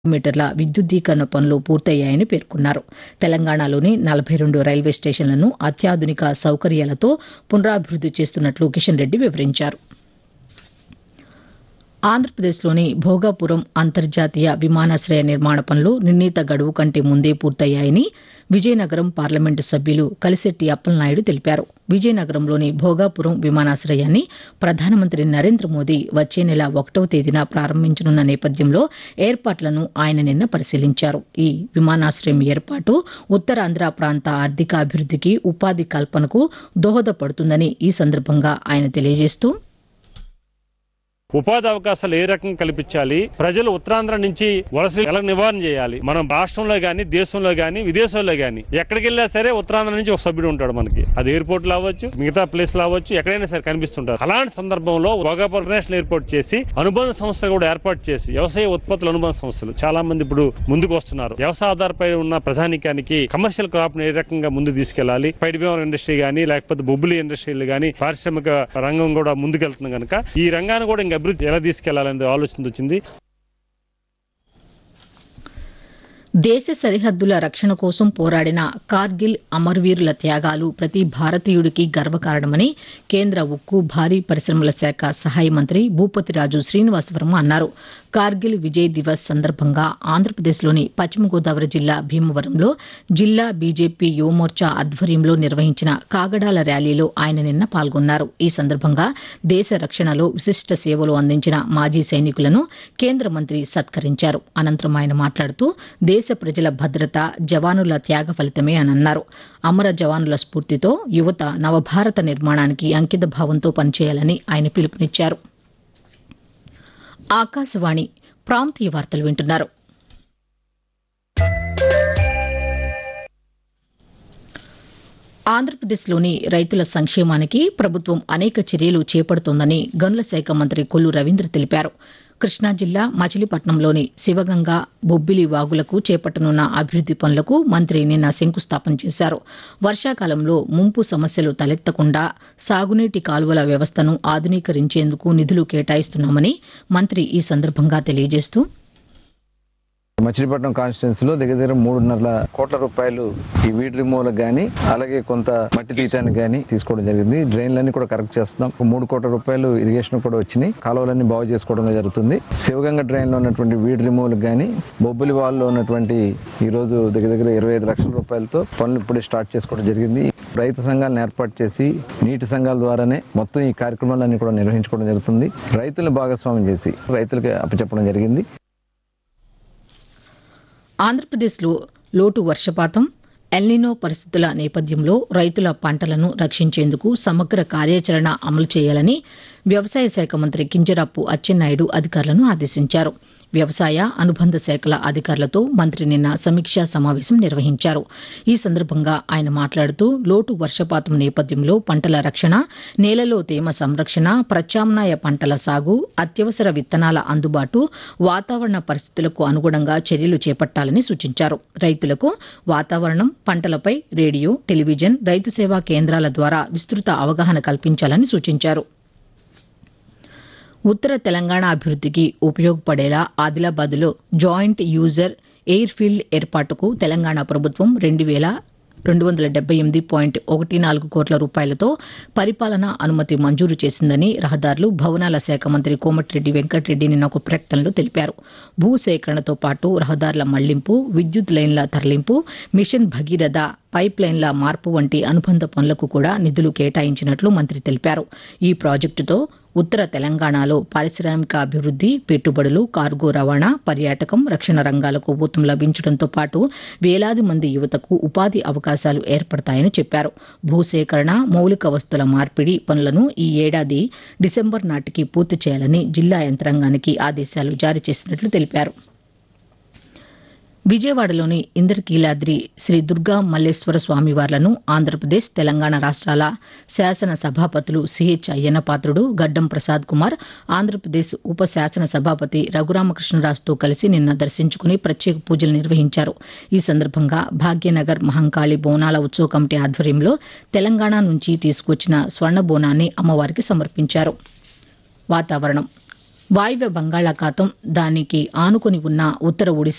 మీటర్ల విద్యుద్దీకరణ పనులు పూర్తయ్యాయని పేర్కొన్నారు తెలంగాణలోని నలభై రెండు రైల్వే స్టేషన్లను అత్యాధునిక సౌకర్యాలతో పునరాభివృద్ది చేస్తున్నట్లు కిషన్ రెడ్డి వివరించారు ఆంధ్రప్రదేశ్లోని భోగాపురం అంతర్జాతీయ విమానాశ్రయ నిర్మాణ పనులు నిర్ణీత గడువు కంటే ముందే పూర్తయ్యాయని విజయనగరం పార్లమెంటు సభ్యులు కలిశెట్టి అప్పలనాయుడు తెలిపారు విజయనగరంలోని భోగాపురం విమానాశ్రయాన్ని ప్రధానమంత్రి నరేంద్ర మోదీ వచ్చే నెల ఒకటవ తేదీన ప్రారంభించనున్న నేపథ్యంలో ఏర్పాట్లను ఆయన నిన్న పరిశీలించారు ఈ విమానాశ్రయం ఏర్పాటు ఉత్తరాంధ్ర ప్రాంత ఆర్థికాభివృద్దికి ఉపాధి కల్పనకు దోహదపడుతుందని ఈ సందర్భంగా ఆయన తెలియజేస్తూ ఉపాధి అవకాశాలు ఏ రకంగా కల్పించాలి ప్రజలు ఉత్తరాంధ్ర నుంచి వలస ఎలా నివారణ చేయాలి మనం రాష్ట్రంలో గాని దేశంలో గాని విదేశాల్లో గాని ఎక్కడికి వెళ్ళా సరే ఉత్తరాంధ్ర నుంచి ఒక సభ్యుడు ఉంటాడు మనకి అది ఎయిర్పోర్ట్ లో అవ్వచ్చు మిగతా ప్లేస్ లో అవ్వచ్చు ఎక్కడైనా సరే కనిపిస్తుంటారు అలాంటి సందర్భంలో భోగాపురం ఇంటర్నేషనల్ ఎయిర్పోర్ట్ చేసి అనుబంధ సంస్థలు కూడా ఏర్పాటు చేసి వ్యవసాయ ఉత్పత్తుల అనుబంధ సంస్థలు చాలా మంది ఇప్పుడు ముందుకు వస్తున్నారు వ్యవసాయ ఆధారపై ఉన్న ప్రజానికానికి కమర్షియల్ క్రాప్ ఏ రకంగా ముందు తీసుకెళ్లాలి పైడి బీమర్ ఇండస్ట్రీ గానీ లేకపోతే బొబ్బులి ఇండస్ట్రీలు గానీ పారిశ్రామిక రంగం కూడా ముందుకెళ్తుంది కనుక ఈ రంగాన్ని కూడా ఇంకా అభివృద్ధి ఎలా తీసుకెళ్లాలనే ఆలోచన వచ్చింది దేశ సరిహద్దుల రక్షణ కోసం పోరాడిన కార్గిల్ అమరవీరుల త్యాగాలు ప్రతి భారతీయుడికి గర్వకారణమని కేంద్ర ఉక్కు భారీ పరిశ్రమల శాఖ సహాయ మంత్రి భూపతిరాజు శ్రీనివాసవర్మ అన్నారు కార్గిల్ విజయ్ దివస్ సందర్భంగా ఆంధ్రప్రదేశ్లోని పశ్చిమ గోదావరి జిల్లా భీమవరంలో జిల్లా బీజేపీ యువమోర్చా ఆధ్వర్యంలో నిర్వహించిన కాగడాల ర్యాలీలో ఆయన నిన్న పాల్గొన్నారు ఈ సందర్భంగా దేశ రక్షణలో విశిష్ట సేవలు అందించిన మాజీ సైనికులను కేంద్ర మంత్రి సత్కరించారు అనంతరం ఆయన మాట్లాడుతూ దేశ ప్రజల భద్రత జవానుల త్యాగ ఫలితమే అని అన్నారు అమర జవానుల స్ఫూర్తితో యువత నవభారత నిర్మాణానికి అంకిత భావంతో పనిచేయాలని ఆయన పిలుపునిచ్చారు ఆకాశవాణి ప్రాంతీయ వార్తలు వింటున్నారు ఆంధ్రప్రదేశ్లోని రైతుల సంక్షేమానికి ప్రభుత్వం అనేక చర్యలు చేపడుతోందని గనుల శాఖ మంత్రి కొల్లు రవీంద్ర తెలిపారు కృష్ణా జిల్లా మచిలీపట్నంలోని శివగంగ బొబ్బిలి వాగులకు చేపట్టనున్న అభివృద్ది పనులకు మంత్రి నిన్న శంకుస్థాపన చేశారు వర్షాకాలంలో ముంపు సమస్యలు తలెత్తకుండా సాగునీటి కాలువల వ్యవస్థను ఆధునీకరించేందుకు నిధులు కేటాయిస్తున్నామని మంత్రి ఈ సందర్భంగా తెలియజేస్తూ మచిలీపట్నం కాన్స్టిట్యున్సీలో దగ్గర దగ్గర మూడున్నర కోట్ల రూపాయలు ఈ వీడ్ రిమూవల్ గానీ అలాగే కొంత మట్టి తీయటానికి గానీ తీసుకోవడం జరిగింది డ్రైన్లన్నీ కూడా కరెక్ట్ చేస్తున్నాం మూడు కోట్ల రూపాయలు ఇరిగేషన్ కూడా వచ్చినాయి కాలువలన్నీ బాగు చేసుకోవడం జరుగుతుంది శివగంగ డ్రైన్ లో ఉన్నటువంటి వీడ్ రిమూవల్ గానీ బొబ్బిలి వాల్లో ఉన్నటువంటి ఈ రోజు దగ్గర దగ్గర ఇరవై ఐదు లక్షల రూపాయలతో పనులు ఇప్పుడే స్టార్ట్ చేసుకోవడం జరిగింది రైతు సంఘాలను ఏర్పాటు చేసి నీటి సంఘాల ద్వారానే మొత్తం ఈ కార్యక్రమాలన్నీ కూడా నిర్వహించుకోవడం జరుగుతుంది రైతులను భాగస్వామ్యం చేసి రైతులకి అప్పచెప్పడం జరిగింది ఆంధ్రప్రదేశ్లో లోటు వర్షపాతం ఎల్నినో పరిస్థితుల నేపథ్యంలో రైతుల పంటలను రక్షించేందుకు సమగ్ర కార్యాచరణ అమలు చేయాలని వ్యవసాయ శాఖ మంత్రి కింజరాపు అచ్చెన్నాయుడు అధికారులను ఆదేశించారు వ్యవసాయ అనుబంధ శాఖల అధికారులతో మంత్రి నిన్న సమీక్షా సమావేశం నిర్వహించారు ఈ సందర్భంగా ఆయన మాట్లాడుతూ లోటు వర్షపాతం నేపథ్యంలో పంటల రక్షణ నేలలో తేమ సంరక్షణ ప్రత్యామ్నాయ పంటల సాగు అత్యవసర విత్తనాల అందుబాటు వాతావరణ పరిస్థితులకు అనుగుణంగా చర్యలు చేపట్టాలని సూచించారు రైతులకు వాతావరణం పంటలపై రేడియో టెలివిజన్ రైతు సేవా కేంద్రాల ద్వారా విస్తృత అవగాహన కల్పించాలని సూచించారు ఉత్తర తెలంగాణ అభివృద్దికి ఉపయోగపడేలా ఆదిలాబాద్లో జాయింట్ యూజర్ ఎయిర్ ఫీల్డ్ ఏర్పాటుకు తెలంగాణ ప్రభుత్వం రెండు వేల రెండు వందల డెబ్బై ఎనిమిది పాయింట్ ఒకటి నాలుగు కోట్ల రూపాయలతో పరిపాలనా అనుమతి మంజూరు చేసిందని రహదారులు భవనాల శాఖ మంత్రి కోమటిరెడ్డి వెంకటరెడ్డి నిన్న ఒక ప్రకటనలో తెలిపారు భూసేకరణతో పాటు రహదారుల మళ్లింపు విద్యుత్ లైన్ల తరలింపు మిషన్ భగీరథ పైప్ లైన్ల మార్పు వంటి అనుబంధ పనులకు కూడా నిధులు కేటాయించినట్లు మంత్రి తెలిపారు ఈ ప్రాజెక్టుతో ఉత్తర తెలంగాణలో పారిశ్రామిక అభివృద్ది పెట్టుబడులు కార్గో రవాణా పర్యాటకం రక్షణ రంగాలకు ఊతం లభించడంతో పాటు వేలాది మంది యువతకు ఉపాధి అవకాశాలు ఏర్పడతాయని చెప్పారు భూసేకరణ మౌలిక వస్తుల మార్పిడి పనులను ఈ ఏడాది డిసెంబర్ నాటికి పూర్తి చేయాలని జిల్లా యంత్రాంగానికి ఆదేశాలు జారీ చేసినట్లు తెలిపారు విజయవాడలోని ఇంద్రకీలాద్రి శ్రీ దుర్గా మల్లేశ్వర స్వామివార్లను ఆంధ్రప్రదేశ్ తెలంగాణ రాష్ట్రాల శాసన సభాపతులు సిహెచ్ అయ్యన్నపాత్రుడు గడ్డం ప్రసాద్ కుమార్ ఆంధ్రప్రదేశ్ ఉప శాసన సభాపతి రఘురామకృష్ణరాజుతో కలిసి నిన్న దర్శించుకుని ప్రత్యేక పూజలు నిర్వహించారు ఈ సందర్భంగా భాగ్యనగర్ మహంకాళి బోనాల ఉత్సవ కమిటీ ఆధ్వర్యంలో తెలంగాణ నుంచి తీసుకొచ్చిన స్వర్ణ బోనాన్ని అమ్మవారికి సమర్పించారు వాతావరణం వాయువ్య బంగాళాఖాతం దానికి ఆనుకుని ఉన్న ఉత్తర ఒడిశా